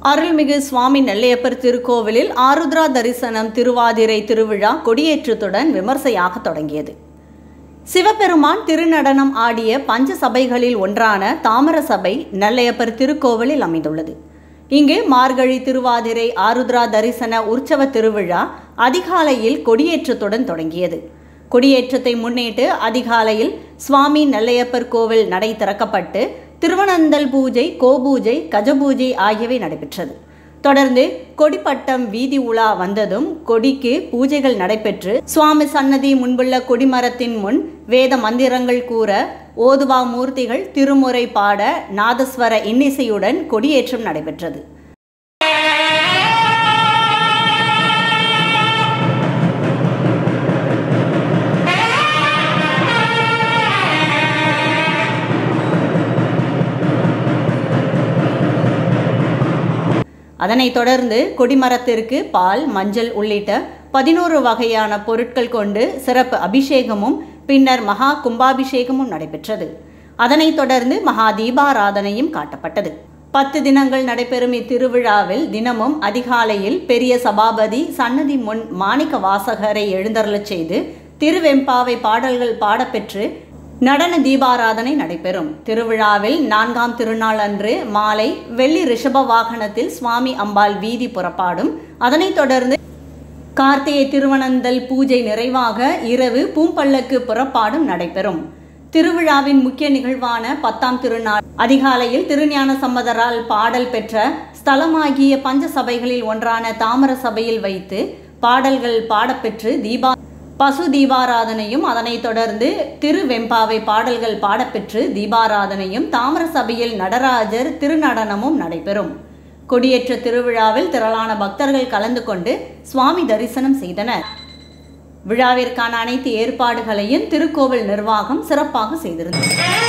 அருள்மிகு சுவாமி நெல்லையப்பர் திருக்கோவிலில் ஆருத்ரா தரிசனம் திருவாதிரை திருவிழா கொடியேற்றத்துடன் விமர்சையாக தொடங்கியது சிவபெருமான் திருநடனம் ஆடிய பஞ்ச சபைகளில் ஒன்றான தாமர சபை நெல்லையப்பர் திருக்கோவிலில் அமைந்துள்ளது இங்கு மார்கழி திருவாதிரை ஆருத்ரா தரிசன உற்சவ திருவிழா அதிகாலையில் கொடியேற்றத்துடன் தொடங்கியது கொடியேற்றத்தை முன்னிட்டு அதிகாலையில் சுவாமி நெல்லையப்பர் கோவில் நடை திறக்கப்பட்டு திருவனந்தல் பூஜை கோபூஜை கஜபூஜை ஆகியவை நடைபெற்றது தொடர்ந்து கொடிப்பட்டம் வீதி உலா வந்ததும் கொடிக்கு பூஜைகள் நடைபெற்று சுவாமி சன்னதி முன்புள்ள கொடிமரத்தின் முன் வேத மந்திரங்கள் கூற ஓதுவா மூர்த்திகள் திருமுறை பாட நாதஸ்வர இன்னிசையுடன் கொடியேற்றம் நடைபெற்றது அதனைத் தொடர்ந்து கொடிமரத்திற்கு பால் மஞ்சள் உள்ளிட்ட பதினோரு வகையான பொருட்கள் கொண்டு சிறப்பு அபிஷேகமும் பின்னர் மகா கும்பாபிஷேகமும் நடைபெற்றது அதனைத் தொடர்ந்து மகா தீபாராதனையும் காட்டப்பட்டது பத்து தினங்கள் நடைபெறும் இத்திருவிழாவில் தினமும் அதிகாலையில் பெரிய சபாபதி சன்னதி முன் மாணிக்க வாசகரை எழுந்தருளச் செய்து திருவெம்பாவை பாடல்கள் பாடப்பெற்று நடன தீபாராதனை நடைபெறும் திருவிழாவில் நான்காம் திருநாள் அன்று மாலை வெள்ளி ரிஷப வாகனத்தில் சுவாமி அம்பாள் வீதி புறப்பாடும் அதனைத் தொடர்ந்து கார்த்திகை திருவனந்தல் பூஜை நிறைவாக இரவு பூம்பல்லக்கு புறப்பாடும் நடைபெறும் திருவிழாவின் முக்கிய நிகழ்வான பத்தாம் திருநாள் அதிகாலையில் திருஞான சம்பதரால் பாடல் பெற்ற ஸ்தலமாகிய பஞ்ச சபைகளில் ஒன்றான தாமர சபையில் வைத்து பாடல்கள் பாடப்பெற்று தீபா பசு தீபாராதனையும் அதனைத் தொடர்ந்து திருவெம்பாவை பாடல்கள் பாடப்பெற்று தீபாராதனையும் தாமர சபையில் நடராஜர் திருநடனமும் நடைபெறும் கொடியேற்ற திருவிழாவில் திரளான பக்தர்கள் கலந்து கொண்டு சுவாமி தரிசனம் செய்தனர் விழாவிற்கான அனைத்து ஏற்பாடுகளையும் திருக்கோவில் நிர்வாகம் சிறப்பாக செய்திருந்தது